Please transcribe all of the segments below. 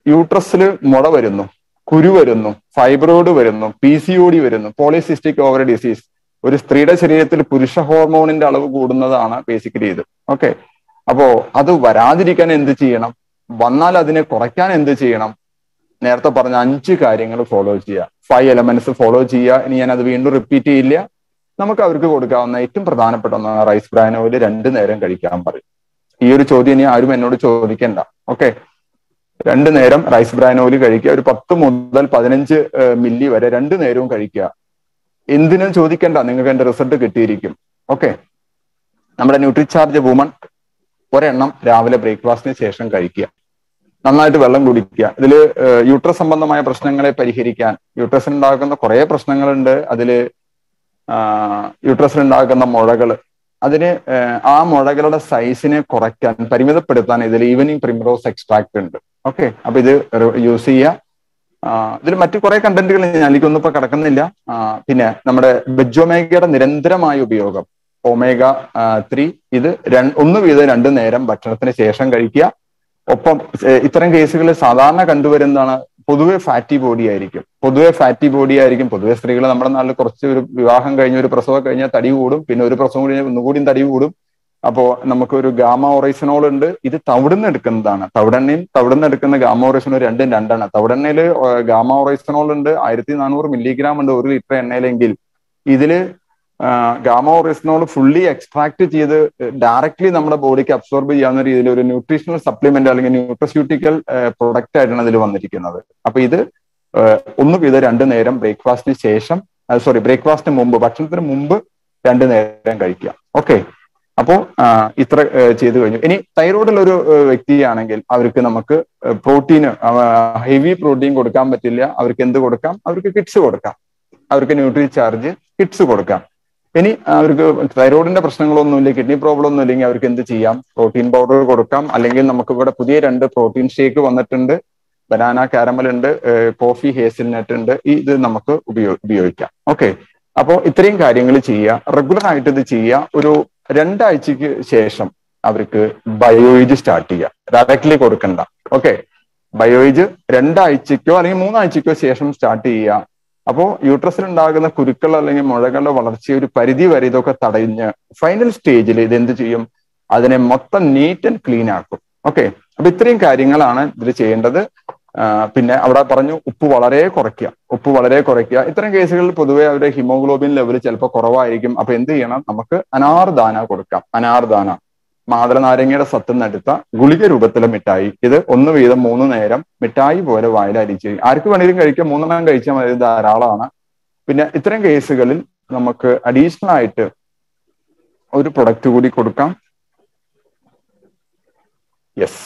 യൂട്രസിൽ മുള വരുന്നു കുരു വരുന്നു ഫൈബ്രോയിഡ് വരുന്നു പി സി ഒ ഡി വരുന്നു പോളിസിസ്റ്റിക് ഓവർ ഡിസീസ് ഒരു സ്ത്രീയുടെ ശരീരത്തിൽ പുരുഷ ഹോർമോണിന്റെ അളവ് കൂടുന്നതാണ് ബേസിക്കലി ഇത് ഓക്കെ അപ്പോ അത് വരാതിരിക്കാൻ എന്ത് ചെയ്യണം വന്നാൽ അതിനെ കുറയ്ക്കാൻ എന്ത് ചെയ്യണം നേരത്തെ പറഞ്ഞ അഞ്ച് കാര്യങ്ങൾ ഫോളോ ചെയ്യുക ഫൈവ് എലമെന്റ്സ് ഫോളോ ചെയ്യുക ഇനി ഞാൻ അത് വീണ്ടും റിപ്പീറ്റ് ചെയ്യില്ല നമുക്ക് അവർക്ക് കൊടുക്കാവുന്ന ഏറ്റവും പ്രധാനപ്പെട്ട ഒന്നാണ് റൈസ് ബ്രാൻ ഓയിൽ രണ്ടു നേരം കഴിക്കാൻ പറയും ഈ ഒരു ചോദ്യം ഇനി ആരും എന്നോട് ചോദിക്കണ്ട ഓക്കെ രണ്ടു നേരം റൈസ് ബ്രാൻ ഓയിൽ കഴിക്കുക ഒരു പത്ത് മുതൽ പതിനഞ്ച് മില്ലി വരെ രണ്ടു നേരവും കഴിക്കുക എന്തിനും ചോദിക്കണ്ട നിങ്ങൾക്ക് എന്റെ റിസൾട്ട് കിട്ടിയിരിക്കും ഓക്കെ നമ്മുടെ ന്യൂട്രിചാർജ് വുമൺ ഒരെണ്ണം രാവിലെ ബ്രേക്ക്ഫാസ്റ്റിന് ശേഷം കഴിക്കുക നന്നായിട്ട് വെള്ളം കുടിക്കുക ഇതിൽ യൂട്രസ് സംബന്ധമായ പ്രശ്നങ്ങളെ പരിഹരിക്കാൻ യൂട്രസിൽ ഉണ്ടാകുന്ന കുറേ പ്രശ്നങ്ങളുണ്ട് അതിൽ യൂട്രസിൽ ഉണ്ടാകുന്ന മുഴകൾ അതിന് ആ മുഴകളുടെ സൈസിനെ കുറയ്ക്കാൻ പരിമിതപ്പെടുത്താൻ ഇതിൽ ഈവനിങ് പ്രിമറോസ് എക്സ്ട്രാക്ട് ഉണ്ട് ഓക്കെ അപ്പൊ ഇത് യൂസ് ചെയ്യുക ഇതിൽ മറ്റു കുറെ കണ്ടന്റുകൾ ഞാനിക്കൊന്നും ഇപ്പൊ കിടക്കുന്നില്ല പിന്നെ നമ്മുടെ ബെജോമേഗയുടെ നിരന്തരമായ ഉപയോഗം ഒമേഗ ത്രീ ഇത് ഒന്ന് വീതം രണ്ടു നേരം ഭക്ഷണത്തിന് ശേഷം കഴിക്കുക ഒപ്പം ഇത്തരം കേസുകളിൽ സാധാരണ കണ്ടുവരുന്നതാണ് പൊതുവെ ഫാറ്റി ബോഡി ആയിരിക്കും പൊതുവെ ഫാറ്റി ബോഡി ആയിരിക്കും പൊതുവെ സ്ത്രീകൾ നമ്മുടെ നാട്ടിൽ കുറച്ച് ഒരു വിവാഹം കഴിഞ്ഞ ഒരു പ്രസവം കഴിഞ്ഞാൽ തടി കൂടും പിന്നെ ഒരു പ്രസവം കഴിഞ്ഞാൽ ഒന്നുകൂടിയും തടി കൂടും അപ്പോ നമുക്ക് ഒരു ഗാമ ഓറൈസനോൾ ഉണ്ട് ഇത് തവിടുന്ന് എടുക്കുന്നതാണ് തവിടെണ്ണയും തവിടുന്ന് എടുക്കുന്ന ഗാമ ഓറൈസനോൾ രണ്ടും രണ്ടാണ് തവിടെണ്ണയിൽ ഗാമ ഓറൈസനോൾ ഉണ്ട് ആയിരത്തി നാനൂറ് മില്ലിഗ്രാം ഉണ്ട് ഒരു ലിറ്റർ എണ്ണയിലെങ്കിൽ ഇതില് ഗാമ ഓറിസിനോൾ ഫുള്ളി എക്സ്ട്രാക്ട് ചെയ്ത് ഡയറക്ട്ലി നമ്മുടെ ബോഡിക്ക് അബ്സോർബ് ചെയ്യാവുന്ന രീതിയിൽ ഒരു ന്യൂട്രീഷണൽ സപ്ലിമെന്റ് അല്ലെങ്കിൽ ന്യൂട്രസ്യൂട്ടിക്കൽ പ്രൊഡക്റ്റ് ആയിട്ടാണ് ഇതിൽ വന്നിരിക്കുന്നത് അപ്പൊ ഇത് ഒന്ന് വീതം രണ്ട് നേരം ബ്രേക്ക്ഫാസ്റ്റിന് ശേഷം സോറി ബ്രേക്ക്ഫാസ്റ്റിന് മുമ്പ് ഭക്ഷണത്തിന് മുമ്പ് രണ്ട് നേരം കഴിക്കുക ഓക്കെ അപ്പോ ഇത്ര ചെയ്തു കഴിഞ്ഞു ഇനി തൈറോയിഡുള്ള ഒരു വ്യക്തിയാണെങ്കിൽ അവർക്ക് നമുക്ക് പ്രോട്ടീൻ ഹെവി പ്രോട്ടീൻ കൊടുക്കാൻ പറ്റില്ല അവർക്ക് എന്ത് കൊടുക്കാം അവർക്ക് കിറ്റ്സ് കൊടുക്കാം അവർക്ക് ന്യൂട്രി ചാർജ് കിറ്റ്സ് കൊടുക്കാം ഇനി അവർക്ക് തൈറോയിഡിന്റെ പ്രശ്നങ്ങളൊന്നുമില്ല കിഡ്നി പ്രോബ്ലം ഒന്നും ഇല്ലെങ്കിൽ അവർക്ക് എന്ത് ചെയ്യാം പ്രോട്ടീൻ പൗഡർ കൊടുക്കാം അല്ലെങ്കിൽ നമുക്ക് ഇവിടെ പുതിയ രണ്ട് പ്രോട്ടീൻ ഷേക്ക് വന്നിട്ടുണ്ട് ബനാന കാരമൽ ഉണ്ട് കോഫി ഹേസിൽനട്ട് ഉണ്ട് ഇത് നമുക്ക് ഉപയോ ഉപയോഗിക്കാം ഓക്കെ അപ്പോൾ ഇത്രയും കാര്യങ്ങൾ ചെയ്യുക റെഗുലർ ആയിട്ട് ഇത് ചെയ്യുക ഒരു രണ്ടാഴ്ചക്ക് ശേഷം അവർക്ക് ബയോയിജ് സ്റ്റാർട്ട് ചെയ്യുക ഡയറക്ട്ലി കൊടുക്കണ്ട ഓക്കെ ബയോയിജ് രണ്ടാഴ്ചക്കോ അല്ലെങ്കിൽ മൂന്നാഴ്ചക്കോ ശേഷം സ്റ്റാർട്ട് ചെയ്യുക അപ്പോ യൂട്രസിൽ ഉണ്ടാകുന്ന കുരുക്കൾ അല്ലെങ്കിൽ മുഴകളുടെ വളർച്ചയെ ഒരു പരിധി വരെ ഇതൊക്കെ തടഞ്ഞ് ഫൈനൽ സ്റ്റേജിൽ ഇത് എന്ത് ചെയ്യും അതിനെ മൊത്തം നീറ്റ് ആൻഡ് ക്ലീൻ ആക്കും ഓക്കെ അപ്പൊ ഇത്രയും കാര്യങ്ങളാണ് ഇതിൽ ചെയ്യേണ്ടത് പിന്നെ അവിടെ പറഞ്ഞു ഉപ്പ് വളരെ കുറയ്ക്കുക ഉപ്പ് വളരെ കുറയ്ക്കുക ഇത്തരം കേസുകളിൽ പൊതുവെ അവരുടെ ഹിമോഗ്ലോബിൻ ലെവൽ ചിലപ്പോൾ കുറവായിരിക്കും അപ്പൊ എന്ത് ചെയ്യണം നമുക്ക് അനാർദാന കൊടുക്കാം അനാർദാന മാതളനാരങ്ങയുടെ സത്തുന്നെടുത്ത ഗുളിക രൂപത്തിലെ മിഠായി ഇത് ഒന്ന് വീതം മൂന്ന് നേരം മിഠായി പോലെ വായിൽ അരിച്ച് ആർക്ക് വേണമെങ്കിലും കഴിക്കാം മൂന്നെണ്ണം കഴിച്ചാൽ മതി ധാരാളമാണ് പിന്നെ ഇത്തരം കേസുകളിൽ നമുക്ക് അഡീഷണൽ ആയിട്ട് ഒരു പ്രൊഡക്റ്റ് കൂടി കൊടുക്കാം യെസ്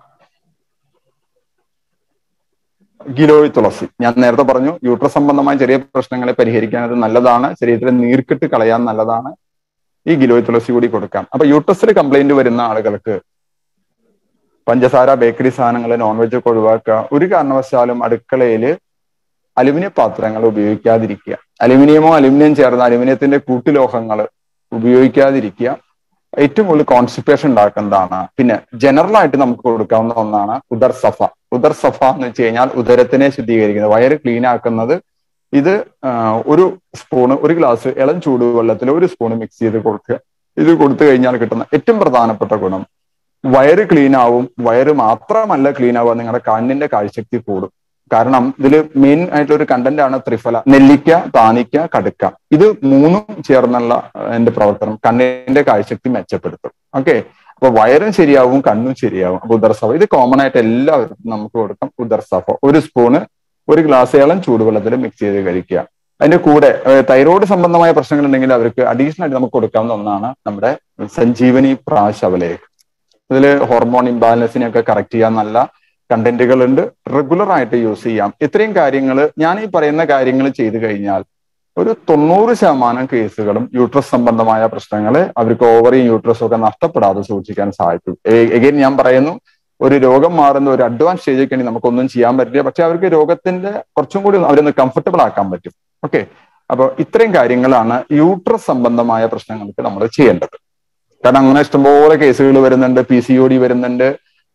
ഗിലോയ് തുളസി ഞാൻ നേരത്തെ പറഞ്ഞു യൂട്രസ് സംബന്ധമായ ചെറിയ പ്രശ്നങ്ങളെ പരിഹരിക്കാൻ അത് നല്ലതാണ് ശരീരത്തിലെ നീർക്കെട്ട് കളയാൻ നല്ലതാണ് ഈ ഗിലോയ് തുളസി കൂടി കൊടുക്കാം അപ്പൊ യൂട്രസിൽ കംപ്ലൈന്റ് വരുന്ന ആളുകൾക്ക് പഞ്ചസാര ബേക്കറി സാധനങ്ങൾ നോൺ വെജ് ഒക്കെ ഒഴിവാക്കുക ഒരു കാരണവശാലും അടുക്കളയിൽ അലുമിനിയം പാത്രങ്ങൾ ഉപയോഗിക്കാതിരിക്കുക അലുമിനിയമോ അലുമിനിയം ചേർന്ന അലുമിനിയത്തിന്റെ കൂട്ടുലോഹങ്ങൾ ഉപയോഗിക്കാതിരിക്കുക ഏറ്റവും കൂടുതൽ കോൺസ്റ്റിപ്പേഷൻ ഉണ്ടാക്കുന്നതാണ് പിന്നെ ജനറൽ ആയിട്ട് നമുക്ക് കൊടുക്കാവുന്ന ഒന്നാണ് ഉദർ സഫ ഉദർ സഫ എന്ന് വെച്ച് കഴിഞ്ഞാൽ ഉദരത്തിനെ ശുദ്ധീകരിക്കുന്നത് വയറ് ക്ലീൻ ആക്കുന്നത് ഇത് ഒരു സ്പൂണ് ഒരു ഗ്ലാസ് ഇളം ചൂടുവെള്ളത്തിൽ ഒരു സ്പൂൺ മിക്സ് ചെയ്ത് കൊടുക്കുക ഇത് കൊടുത്തു കഴിഞ്ഞാൽ കിട്ടുന്ന ഏറ്റവും പ്രധാനപ്പെട്ട ഗുണം വയറ് ക്ലീൻ ആവും വയറ് മാത്രമല്ല ക്ലീൻ ആവുക നിങ്ങളുടെ കണ്ണിന്റെ കാഴ്ചശക്തി കൂടും കാരണം ഇതിൽ മെയിൻ ആയിട്ടുള്ള ഒരു കണ്ടന്റ് ആണ് ത്രിഫല നെല്ലിക്ക താനിക്ക കടുക്ക ഇത് മൂന്നും ചേർന്നുള്ള എന്റെ പ്രവർത്തനം കണ്ണിന്റെ കാഴ്ചശക്തി മെച്ചപ്പെടുത്തും ഓക്കെ അപ്പൊ വയറും ശരിയാവും കണ്ണും ശരിയാവും അപ്പൊ ഉദർസഫ ഇത് കോമൺ ആയിട്ട് എല്ലാവർക്കും നമുക്ക് കൊടുക്കാം ഉദർസഫ ഒരു സ്പൂണ് ഒരു ഗ്ലാസ് ഇളം ചൂടുവെള്ളത്തിൽ മിക്സ് ചെയ്ത് കഴിക്കുക അതിന്റെ കൂടെ തൈറോയ്ഡ് സംബന്ധമായ പ്രശ്നങ്ങൾ ഉണ്ടെങ്കിൽ അവർക്ക് അഡീഷണൽ ആയിട്ട് നമുക്ക് കൊടുക്കാവുന്ന ഒന്നാണ് നമ്മുടെ സഞ്ജീവനി പ്രാശവലേഖ് ഇതിൽ ഹോർമോൺ ഇംബാലൻസിനെ ഒക്കെ കറക്റ്റ് ചെയ്യാൻ നല്ല കണ്ടന്റുകൾ ഉണ്ട് റെഗുലർ ആയിട്ട് യൂസ് ചെയ്യാം ഇത്രയും കാര്യങ്ങൾ ഞാൻ ഈ പറയുന്ന കാര്യങ്ങൾ ചെയ്തു കഴിഞ്ഞാൽ ഒരു തൊണ്ണൂറ് ശതമാനം കേസുകളും യൂട്രസ് സംബന്ധമായ പ്രശ്നങ്ങൾ അവർക്ക് ഓവറിയും യൂട്രസും ഒക്കെ നഷ്ടപ്പെടാതെ സൂക്ഷിക്കാൻ സഹായിക്കും എഗെയിൻ ഞാൻ പറയുന്നു ഒരു രോഗം മാറുന്ന ഒരു അഡ്വാൻസ് സ്റ്റേജൊക്കെ ആണെങ്കിൽ നമുക്കൊന്നും ചെയ്യാൻ പറ്റില്ല പക്ഷെ അവർക്ക് രോഗത്തിന്റെ കുറച്ചും കൂടി അവരൊന്ന് കംഫർട്ടബിൾ ആക്കാൻ പറ്റും ഓക്കെ അപ്പോൾ ഇത്രയും കാര്യങ്ങളാണ് യൂട്രസ് സംബന്ധമായ പ്രശ്നങ്ങൾക്ക് നമ്മൾ ചെയ്യേണ്ടത് കാരണം അങ്ങനെ ഇഷ്ടംപോലെ കേസുകൾ വരുന്നുണ്ട് പി സി ഒ ഡി വരുന്നുണ്ട്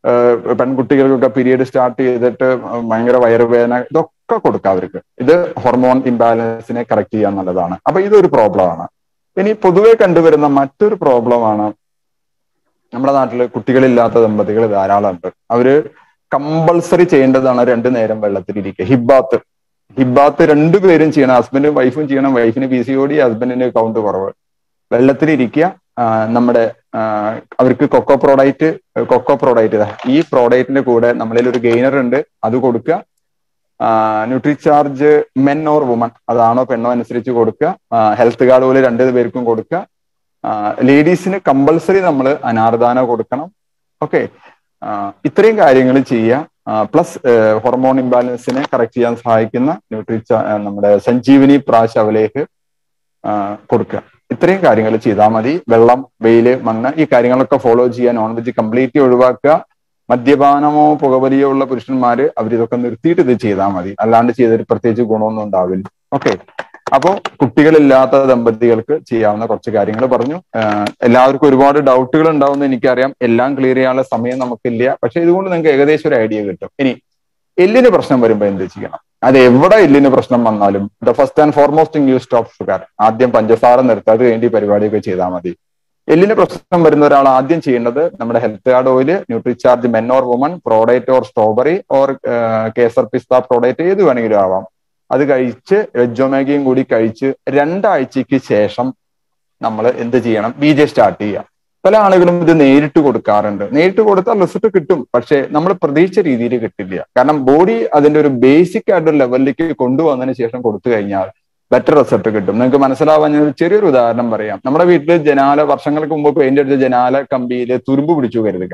പെൺകുട്ടികൾക്കൊക്കെ പീരീഡ് സ്റ്റാർട്ട് ചെയ്തിട്ട് ഭയങ്കര വയറുവേദന ഇതൊക്കെ കൊടുക്കാം അവർക്ക് ഇത് ഹോർമോൺ ഇംബാലൻസിനെ കറക്റ്റ് ചെയ്യാൻ നല്ലതാണ് അപ്പൊ ഇതൊരു പ്രോബ്ലമാണ് ഇനി പൊതുവെ കണ്ടുവരുന്ന മറ്റൊരു പ്രോബ്ലമാണ് നമ്മുടെ നാട്ടിൽ കുട്ടികളില്ലാത്ത ദമ്പതികൾ ധാരാളം ഉണ്ട് അവര് കമ്പൾസറി ചെയ്യേണ്ടതാണ് രണ്ടു നേരം വെള്ളത്തിലിരിക്കുക ഹിബാത്ത് ഹിബാത്ത് രണ്ടുപേരും ചെയ്യണം ഹസ്ബൻഡും വൈഫും ചെയ്യണം വൈഫിന് പി സി ഒ ഡി ഹസ്ബൻഡിന് കൗണ്ട് കുറവ് വെള്ളത്തിലിരിക്കുക നമ്മുടെ അവർക്ക് കൊക്കോ പ്രോഡക്റ്റ് കൊക്കോ പ്രോഡക്റ്റ് ഈ പ്രോഡക്റ്റിന്റെ കൂടെ നമ്മളിൽ ഒരു ഗെയിനർ ഉണ്ട് അത് കൊടുക്കുക ന്യൂട്രിചാർജ് മെൻ ഓർ വുമൺ അതാണോ പെണ്ണോ അനുസരിച്ച് കൊടുക്കുക ഹെൽത്ത് കാർഡ് പോലെ രണ്ടു പേർക്കും കൊടുക്കുക ലേഡീസിന് കമ്പൾസറി നമ്മൾ അനാർദാന കൊടുക്കണം ഓക്കെ ഇത്രയും കാര്യങ്ങൾ ചെയ്യുക പ്ലസ് ഹോർമോൺ ഇംബാലൻസിനെ കറക്റ്റ് ചെയ്യാൻ സഹായിക്കുന്ന ന്യൂട്രിച്ച നമ്മുടെ സഞ്ജീവനി പ്രാശ് അവലേക്ക് കൊടുക്കുക ഇത്രയും കാര്യങ്ങൾ ചെയ്താൽ മതി വെള്ളം വെയില് മണ്ണ് ഈ കാര്യങ്ങളൊക്കെ ഫോളോ ചെയ്യുക നോൺ വെജ് കംപ്ലീറ്റ്ലി ഒഴിവാക്കുക മദ്യപാനമോ പുകവലിയോ ഉള്ള പുരുഷന്മാര് അവരിതൊക്കെ നിർത്തിയിട്ട് ഇത് ചെയ്താൽ മതി അല്ലാണ്ട് ചെയ്തിട്ട് പ്രത്യേകിച്ച് ഗുണമൊന്നും ഉണ്ടാവില്ല ഓക്കെ അപ്പോ കുട്ടികളില്ലാത്ത ദമ്പതികൾക്ക് ചെയ്യാവുന്ന കുറച്ച് കാര്യങ്ങൾ പറഞ്ഞു എല്ലാവർക്കും ഒരുപാട് ഡൗട്ടുകൾ ഉണ്ടാവുമെന്ന് എനിക്കറിയാം എല്ലാം ക്ലിയർ ചെയ്യാനുള്ള സമയം നമുക്കില്ല പക്ഷെ ഇതുകൊണ്ട് നിങ്ങൾക്ക് ഏകദേശം ഒരു ഐഡിയ കിട്ടും ഇനി എല്ലിന് പ്രശ്നം വരുമ്പോൾ എന്ത് ചെയ്യണം അത് എവിടെ എല്ലിന് പ്രശ്നം വന്നാലും the first and foremost in you stop sugar ആദ്യം പഞ്ചസാര നിർത്താതെ വേണ്ടി പരിപാടിയൊക്കെ ചെയ്താൽ മതി എല്ലിന് പ്രശ്നം വരുന്ന ഒരാൾ ആദ്യം ചെയ്യേണ്ടത് നമ്മുടെ health card oil Nutricharge men or woman product or strawberry or kesar pista product ഏത് വേണമെങ്കിലും ആവാം അത് കഴിച്ച് വെജോമേഗയും കൂടി കഴിച്ച് രണ്ടാഴ്ചയ്ക്ക് ശേഷം നമ്മൾ എന്ത് ചെയ്യണം ബി ജെ സ്റ്റാർട്ട് ചെയ്യാം പല ആളുകളും ഇത് നേരിട്ട് കൊടുക്കാറുണ്ട് നേരിട്ട് കൊടുത്താൽ റിസൾട്ട് കിട്ടും പക്ഷെ നമ്മൾ പ്രതീക്ഷിച്ച രീതിയിൽ കിട്ടില്ല കാരണം ബോഡി അതിന്റെ ഒരു ബേസിക് ആയിട്ടൊരു ലെവലിലേക്ക് കൊണ്ടുവന്നതിന് ശേഷം കൊടുത്തു കഴിഞ്ഞാൽ ബെറ്റർ റിസൾട്ട് കിട്ടും നിങ്ങൾക്ക് മനസ്സിലാവാൻ ഞാൻ ചെറിയൊരു ഉദാഹരണം പറയാം നമ്മുടെ വീട്ടിൽ ജനാല വർഷങ്ങൾക്ക് മുമ്പ് പെയിന്റ് അടിച്ച ജനാല കമ്പിയിൽ തുരുമ്പ് പിടിച്ചു കരുതുക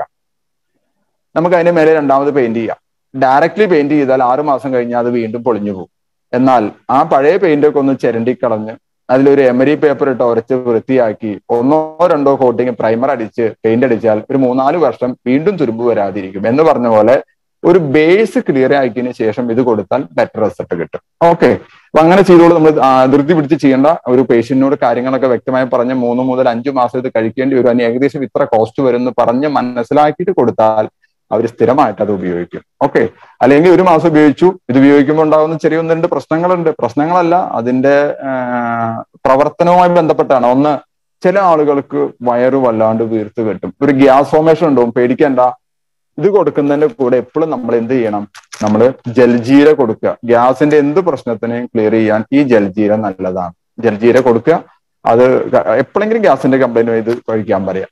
നമുക്ക് അതിന്റെ മേലെ രണ്ടാമത് പെയിന്റ് ചെയ്യാം ഡയറക്റ്റ്ലി പെയിന്റ് ചെയ്താൽ ആറു മാസം കഴിഞ്ഞാൽ അത് വീണ്ടും പൊളിഞ്ഞു പോകും എന്നാൽ ആ പഴയ പെയിന്റ് ഒക്കെ ഒന്ന് ചിരണ്ടിക്കളഞ്ഞ് അതിലൊരു എമരി പേപ്പർ ഇട്ട് ഉരച്ച് വൃത്തിയാക്കി ഒന്നോ രണ്ടോ കോട്ടിങ് പ്രൈമർ അടിച്ച് പെയിന്റ് അടിച്ചാൽ ഒരു മൂന്നാല് വർഷം വീണ്ടും തുരുമ്പ് വരാതിരിക്കും എന്ന് പറഞ്ഞ പോലെ ഒരു ബേസ് ക്ലിയർ ആക്കിയതിന് ശേഷം ഇത് കൊടുത്താൽ ബെറ്റർ റിസൾട്ട് കിട്ടും ഓക്കെ അപ്പൊ അങ്ങനെ ചെയ്തോളൂ നമ്മൾ ധൃതി പിടിച്ച് ചെയ്യേണ്ട ഒരു പേഷ്യന്റിനോട് കാര്യങ്ങളൊക്കെ വ്യക്തമായി പറഞ്ഞ് മൂന്ന് മുതൽ അഞ്ചു മാസം ഇത് കഴിക്കേണ്ടി വരും അതിന് ഏകദേശം ഇത്ര കോസ്റ്റ് വരും എന്ന് പറഞ്ഞ് മനസ്സിലാക്കിയിട്ട് കൊടുത്താൽ അവർ സ്ഥിരമായിട്ട് അത് ഉപയോഗിക്കും ഓക്കെ അല്ലെങ്കിൽ ഒരു മാസം ഉപയോഗിച്ചു ഇത് ഉപയോഗിക്കുമ്പോൾ ഉണ്ടാകുന്ന ചെറിയ ഒന്ന് രണ്ട് പ്രശ്നങ്ങളുണ്ട് പ്രശ്നങ്ങളല്ല അതിന്റെ പ്രവർത്തനവുമായി ബന്ധപ്പെട്ടാണ് ഒന്ന് ചില ആളുകൾക്ക് വയറ് വല്ലാണ്ട് വീർത്ത് കെട്ടും ഒരു ഗ്യാസ് ഫോമേഷൻ ഉണ്ടാവും പേടിക്കേണ്ട ഇത് കൊടുക്കുന്നതിന്റെ കൂടെ എപ്പോഴും നമ്മൾ എന്ത് ചെയ്യണം നമ്മൾ ജൽജീര കൊടുക്കുക ഗ്യാസിന്റെ എന്ത് പ്രശ്നത്തിനെയും ക്ലിയർ ചെയ്യാൻ ഈ ജൽജീര നല്ലതാണ് ജൽജീര കൊടുക്കുക അത് എപ്പോഴെങ്കിലും ഗ്യാസിന്റെ കംപ്ലൈന്റ് ഇത് കഴിക്കാൻ പറയാം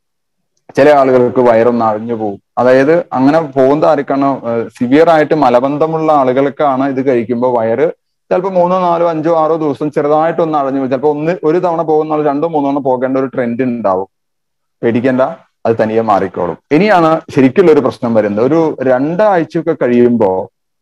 ചില ആളുകൾക്ക് വയറൊന്ന് അഴിഞ്ഞു പോകും അതായത് അങ്ങനെ പോകുന്ന ആർക്കാണ് സിവിയർ ആയിട്ട് മലബന്ധമുള്ള ആളുകൾക്കാണ് ഇത് കഴിക്കുമ്പോൾ വയറ് ചിലപ്പോൾ മൂന്നോ നാലോ അഞ്ചോ ആറോ ദിവസം ചെറുതായിട്ടൊന്ന് അടഞ്ഞു പോകും ചിലപ്പോൾ ഒന്ന് ഒരു തവണ പോകുന്ന ആൾ രണ്ടോ മൂന്നോ തവണ പോകേണ്ട ഒരു ട്രെൻഡ് ഉണ്ടാവും പേടിക്കേണ്ട അത് തനിയെ മാറിക്കോളും ഇനിയാണ് ശരിക്കുള്ള ഒരു പ്രശ്നം വരുന്നത് ഒരു രണ്ടാഴ്ചയൊക്കെ കഴിയുമ്പോൾ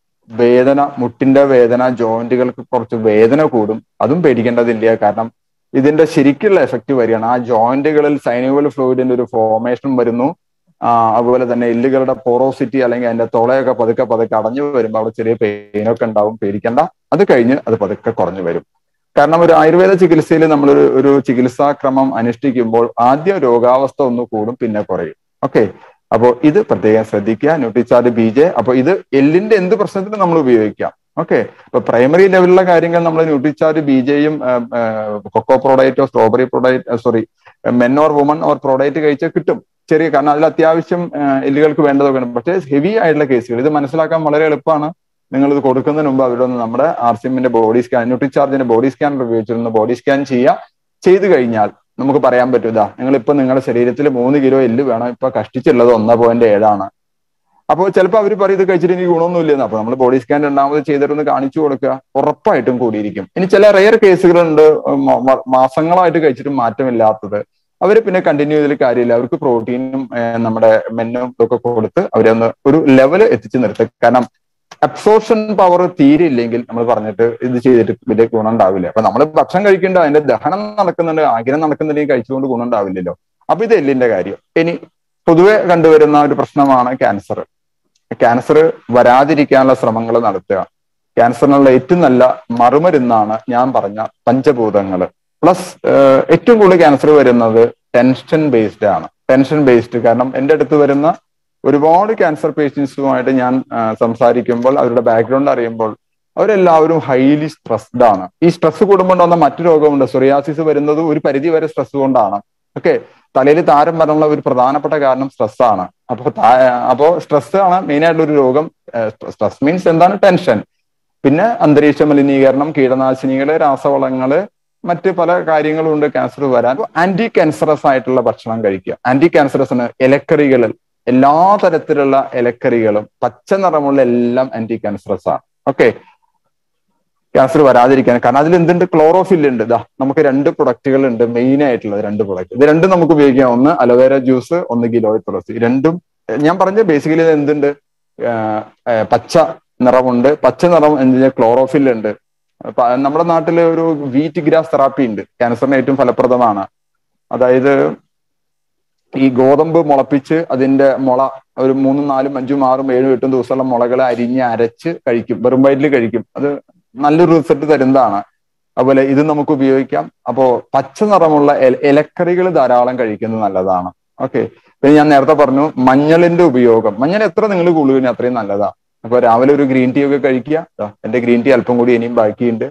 വേദന മുട്ടിന്റെ വേദന ജോയിന്റുകൾക്ക് കുറച്ച് വേദന കൂടും അതും പേടിക്കേണ്ടതില്ല കാരണം ഇതിന്റെ ശരിക്കുള്ള എഫക്റ്റ് വരികയാണ് ആ ജോയിന്റുകളിൽ സൈനുവൽ ഫ്ലൂയിഡിന്റെ ഒരു ഫോർമേഷൻ വരുന്നു അതുപോലെ തന്നെ എല്ലുകളുടെ പോറോസിറ്റി അല്ലെങ്കിൽ അതിന്റെ തുളയൊക്കെ പതുക്കെ പതുക്കെ അടഞ്ഞു വരുമ്പോൾ അവിടെ ചെറിയ പെയിനൊക്കെ ഉണ്ടാവും പേടിക്കണ്ട അത് കഴിഞ്ഞ് അത് പതുക്കെ കുറഞ്ഞു വരും കാരണം ഒരു ആയുർവേദ ചികിത്സയിൽ നമ്മളൊരു ഒരു ചികിത്സാക്രമം അനുഷ്ഠിക്കുമ്പോൾ ആദ്യം രോഗാവസ്ഥ ഒന്ന് കൂടും പിന്നെ കുറയും ഓക്കെ അപ്പോൾ ഇത് പ്രത്യേകം ശ്രദ്ധിക്കുക ന്യൂട്രിചാർജ് ബി ജെ അപ്പോൾ ഇത് എല്ലിന്റെ എന്ത് പ്രശ്നത്തിനും നമ്മൾ ഉപയോഗിക്കാം ഓക്കെ ഇപ്പൊ പ്രൈമറി ലെവലിലുള്ള കാര്യങ്ങൾ നമ്മൾ ന്യൂട്രിചാർജ് ബി ജെയും കൊക്കോ പ്രോഡക്റ്റോ strawberry product sorry men or woman or product കഴിച്ചാൽ കിട്ടും ചെറിയ കാരണം അതിൽ അത്യാവശ്യം എല്ലുകൾക്ക് വേണ്ടതൊക്കെ ഉണ്ട് പക്ഷേ ഹെവി ആയിട്ടുള്ള കേസുകൾ ഇത് മനസ്സിലാക്കാൻ വളരെ എളുപ്പമാണ് നിങ്ങൾ ഇത് കൊടുക്കുന്നതിന് മുമ്പ് അവരൊന്ന് നമ്മുടെ ആർ സി എമ്മിന്റെ ബോഡി സ്കാൻ ന്യൂട്രിചാർജിന്റെ ബോഡി സ്കാനർ ഉപയോഗിച്ചിരുന്ന ബോഡി സ്കാൻ ചെയ്യുക ചെയ്തു കഴിഞ്ഞാൽ നമുക്ക് പറയാൻ പറ്റും ഇതാ നിങ്ങൾ ഇപ്പൊ നിങ്ങളുടെ ശരീരത്തിൽ മൂന്ന് കിലോ എല്ല് വേണം ഇപ്പൊ കഷ്ടിച്ചുള്ളത് ഒന്നേ പോയിന്റ് ഏഴാണ് അപ്പോൾ ചിലപ്പോൾ അവർ പറയും ഇത് കഴിച്ചിട്ട് എനിക്ക് ഗുണമൊന്നുമില്ലെന്ന് അപ്പൊ നമ്മൾ ബോഡി സ്കാൻ രണ്ടാമത് ചെയ്തിട്ടൊന്ന് കാണിച്ചു കൊടുക്കുക ഉറപ്പായിട്ടും കൂടിയിരിക്കും ഇനി ചില റെയർ കേസുകളുണ്ട് മാസങ്ങളായിട്ട് കഴിച്ചിട്ട് മാറ്റമില്ലാത്തത് അവർ പിന്നെ കണ്ടിന്യൂ ചെയ്തതിൽ കാര്യമില്ല അവർക്ക് പ്രോട്ടീനും നമ്മുടെ മെന്നും ഇതൊക്കെ കൊടുത്ത് അവരെ ഒന്ന് ഒരു ലെവൽ എത്തിച്ചു നിർത്തുക കാരണം അബ്സോർഷൻ പവർ തീരെ ഇല്ലെങ്കിൽ നമ്മൾ പറഞ്ഞിട്ട് ഇത് ചെയ്തിട്ട് വലിയ ഗുണം ഉണ്ടാവില്ല അപ്പൊ നമ്മൾ ഭക്ഷണം കഴിക്കേണ്ട അതിന്റെ ദഹനം നടക്കുന്നുണ്ട് ആഗ്രഹം നടക്കുന്നുണ്ടെങ്കിൽ കഴിച്ചുകൊണ്ട് ഗുണം ഉണ്ടാവില്ലല്ലോ അപ്പൊ ഇത് എല്ലിന്റെ കാര്യം ഇനി പൊതുവെ കണ്ടുവരുന്ന ഒരു പ്രശ്നമാണ് ക്യാൻസർ ക്യാൻസർ വരാതിരിക്കാനുള്ള ശ്രമങ്ങൾ നടത്തുക ക്യാൻസറിനുള്ള ഏറ്റവും നല്ല മറുമരുന്നാണ് ഞാൻ പറഞ്ഞ പഞ്ചഭൂതങ്ങൾ പ്ലസ് ഏറ്റവും കൂടുതൽ ക്യാൻസർ വരുന്നത് ടെൻഷൻ ബേസ്ഡ് ആണ് ടെൻഷൻ ബേസ്ഡ് കാരണം എൻ്റെ അടുത്ത് വരുന്ന ഒരുപാട് ക്യാൻസർ പേഷ്യൻസുമായിട്ട് ഞാൻ സംസാരിക്കുമ്പോൾ അവരുടെ ബാക്ക്ഗ്രൗണ്ട് അറിയുമ്പോൾ അവരെല്ലാവരും ഹൈലി സ്ട്രെസ്ഡ് ആണ് ഈ സ്ട്രെസ് കൂടുമ്പോൾ ഉണ്ടാകുന്ന മറ്റു രോഗമുണ്ട് സൊറിയാസിസ് വരുന്നത് ഒരു പരിധി വരെ സ്ട്രെസ് കൊണ്ടാണ് ഓക്കെ തലയിൽ താരം വരാനുള്ള ഒരു പ്രധാനപ്പെട്ട കാരണം സ്ട്രെസ് ആണ് അപ്പൊ അപ്പോ സ്ട്രെസ് ആണ് മെയിൻ ആയിട്ടുള്ള ഒരു രോഗം സ്ട്രെസ് മീൻസ് എന്താണ് ടെൻഷൻ പിന്നെ അന്തരീക്ഷ മലിനീകരണം കീടനാശിനികള് രാസവളങ്ങള് മറ്റ് പല കാര്യങ്ങളും ഉണ്ട് ക്യാൻസർ വരാൻ ആന്റി ക്യാൻസറസ് ആയിട്ടുള്ള ഭക്ഷണം കഴിക്കുക ആന്റി ക്യാൻസറസിന് ഇലക്കറികളിൽ എല്ലാ തരത്തിലുള്ള ഇലക്കറികളും പച്ച നിറമുള്ള എല്ലാം ആന്റി ക്യാൻസറസ് ആണ് ഓക്കെ ക്യാൻസർ വരാതിരിക്കാൻ കാരണം അതിൽ എന്തുണ്ട് ക്ലോറോഫിൽ ഉണ്ട് ഇതാ നമുക്ക് രണ്ട് പ്രൊഡക്റ്റുകൾ ഉണ്ട് മെയിൻ ആയിട്ടുള്ളത് രണ്ട് പ്രൊഡക്റ്റ് ഇത് രണ്ടും നമുക്ക് ഉപയോഗിക്കാം ഒന്ന് അലോവേര ജ്യൂസ് ഒന്ന് ഗിലോയ് തുളസി രണ്ടും ഞാൻ പറഞ്ഞ ബേസിക്കലി ഇത് എന്തുണ്ട് പച്ച നിറമുണ്ട് പച്ച നിറം എന്താ ക്ലോറോഫിൽ ഉണ്ട് നമ്മുടെ നാട്ടിൽ ഒരു വീറ്റ് ഗ്രാസ് തെറാപ്പി ഉണ്ട് ക്യാൻസറിന് ഏറ്റവും ഫലപ്രദമാണ് അതായത് ഈ ഗോതമ്പ് മുളപ്പിച്ച് അതിന്റെ മുള ഒരു മൂന്നും നാലും അഞ്ചും ആറും ഏഴും എട്ടും ദിവസമുള്ള മുളകളെ അരിഞ്ഞ് അരച്ച് കഴിക്കും വെറും വയറ്റിൽ കഴിക്കും അത് നല്ലൊരു റിസൾട്ട് തരുന്നതാണ് അതുപോലെ ഇത് നമുക്ക് ഉപയോഗിക്കാം അപ്പോ പച്ച നിറമുള്ള ഇലക്കറികൾ ധാരാളം കഴിക്കുന്നത് നല്ലതാണ് ഓക്കെ പിന്നെ ഞാൻ നേരത്തെ പറഞ്ഞു മഞ്ഞളിന്റെ ഉപയോഗം മഞ്ഞൾ എത്ര നിങ്ങൾ കൂടുതലും അത്രയും നല്ലതാ അപ്പൊ രാവിലെ ഒരു ഗ്രീൻ ടീ ഒക്കെ കഴിക്കുക എന്റെ ഗ്രീൻ ടീ അല്പം കൂടി ഇനിയും ബാക്കിയുണ്ട്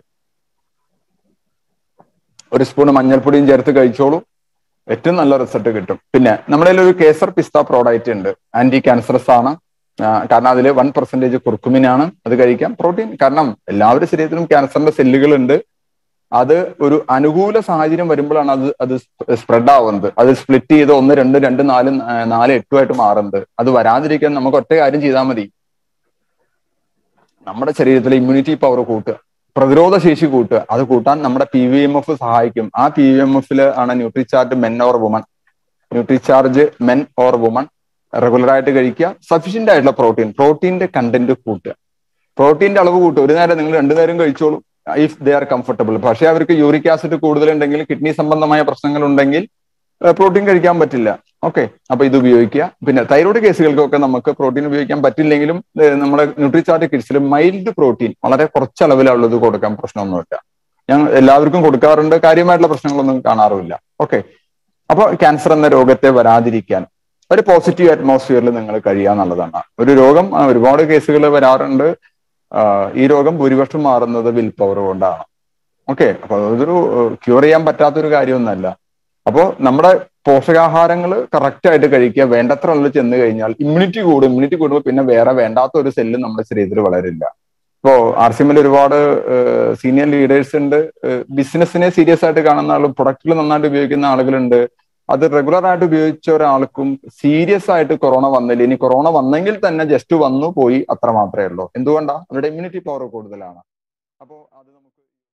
ഒരു സ്പൂൺ മഞ്ഞൾപ്പൊടിയും ചേർത്ത് കഴിച്ചോളൂ ഏറ്റവും നല്ല റിസൾട്ട് കിട്ടും പിന്നെ നമ്മുടെ ഒരു കേസർ പിസ്ത പ്രോഡക്റ്റ് ഉണ്ട് ആന്റി ക്യാൻസറസ് ആണ് കാരണം അതിൽ വൺ പെർസെന്റേജ് കുർക്കുമിനാണ് അത് കഴിക്കാം പ്രോട്ടീൻ കാരണം എല്ലാവരുടെ ശരീരത്തിലും ക്യാൻസറിന്റെ സെല്ലുകൾ ഉണ്ട് അത് ഒരു അനുകൂല സാഹചര്യം വരുമ്പോഴാണ് അത് അത് സ്പ്രെഡ് ആവുന്നത് അത് സ്പ്ലിറ്റ് ചെയ്ത് ഒന്ന് രണ്ട് രണ്ട് നാല് നാല് എട്ടുമായിട്ട് മാറുന്നത് അത് വരാതിരിക്കാൻ നമുക്ക് ഒറ്റ കാര്യം ചെയ്താൽ മതി നമ്മുടെ ശരീരത്തിലെ ഇമ്മ്യൂണിറ്റി പവർ കൂട്ടുക പ്രതിരോധ ശേഷി കൂട്ടുക അത് കൂട്ടാൻ നമ്മുടെ പി വി എം എഫ് സഹായിക്കും ആ പി വി എം എഫിൽ ആണ് Nutricharge men or woman Nutricharge men or woman regular ആയിട്ട് കഴിക്കുക സഫീഷ്യന്റ് ആയിട്ടുള്ള പ്രോട്ടീൻ പ്രോട്ടീന്റെ കണ്ടന്റ് കൂട്ടുക പ്രോട്ടീന്റെ അളവ് കൂട്ടുക ഒരു നേരം നിങ്ങൾ രണ്ടു നേരം കഴിച്ചോളൂ ഇഫ് ദേ ആർ കംഫർട്ടബിൾ പക്ഷെ അവർക്ക് യൂറിക് ആസിഡ് കൂടുതലുണ്ടെങ്കിൽ കിഡ്നി സംബന്ധമായ പ്രശ്നങ്ങൾ ഉണ്ടെങ്കിൽ പ്രോട്ടീൻ കഴിക്കാൻ പറ്റില്ല ഓക്കെ അപ്പൊ ഇത് ഉപയോഗിക്കുക പിന്നെ തൈറോയ്ഡ് കേസുകൾക്കൊക്കെ നമുക്ക് പ്രോട്ടീൻ ഉപയോഗിക്കാൻ പറ്റില്ലെങ്കിലും നമ്മുടെ ന്യൂട്രിചാർട്ട് കിഡ്സിൽ മൈൽഡ് പ്രോട്ടീൻ വളരെ കുറച്ച് അളവിലുള്ളത് കൊടുക്കാൻ പ്രശ്നമൊന്നുമില്ല ഞാൻ എല്ലാവർക്കും കൊടുക്കാറുണ്ട് കാര്യമായിട്ടുള്ള പ്രശ്നങ്ങളൊന്നും കാണാറുമില്ല ഓക്കെ അപ്പൊ ക്യാൻസർ എന്ന രോഗത്തെ വരാതിരിക്കാൻ ഒരു പോസിറ്റീവ് അറ്റ്മോസ്ഫിയറിൽ നിങ്ങൾ കഴിയുക എന്നുള്ളതാണ് ഒരു രോഗം ഒരുപാട് കേസുകൾ വരാറുണ്ട് ഈ രോഗം ഭൂരിപക്ഷം മാറുന്നത് വിൽ പവർ കൊണ്ടാണ് ഓക്കെ അപ്പൊ അതൊരു ക്യൂർ ചെയ്യാൻ പറ്റാത്തൊരു കാര്യമൊന്നുമല്ല അപ്പോൾ നമ്മുടെ പോഷകാഹാരങ്ങൾ കറക്റ്റ് ആയിട്ട് കഴിക്കുക വേണ്ടത്ര ഉള്ളിൽ ചെന്ന് കഴിഞ്ഞാൽ ഇമ്മ്യൂണിറ്റി കൂടും ഇമ്മ്യൂണിറ്റി കൂടുമ്പോൾ പിന്നെ വേറെ വേണ്ടാത്ത ഒരു സെല്ല് നമ്മുടെ ശരീരത്തിൽ വളരില്ല ഇപ്പോ ആർ സി എമ്മിൽ ഒരുപാട് സീനിയർ ലീഡേഴ്സ് ഉണ്ട് ബിസിനസ്സിനെ സീരിയസ് ആയിട്ട് കാണുന്ന ആളും പ്രൊഡക്റ്റുകൾ നന്നായിട്ട് ഉപയോഗിക്കുന്ന ആളുകളുണ്ട് അത് റെഗുലർ ആയിട്ട് ഉപയോഗിച്ച ഒരാൾക്കും സീരിയസ് ആയിട്ട് കൊറോണ വന്നില്ല ഇനി കൊറോണ വന്നെങ്കിൽ തന്നെ ജസ്റ്റ് വന്നു പോയി അത്ര മാത്രമേ ഉള്ളൂ എന്തുകൊണ്ടാ അവരുടെ ഇമ്മ്യൂണിറ്റി പവർ കൂടുതലാണ് അപ്പോൾ അത് നമുക്ക്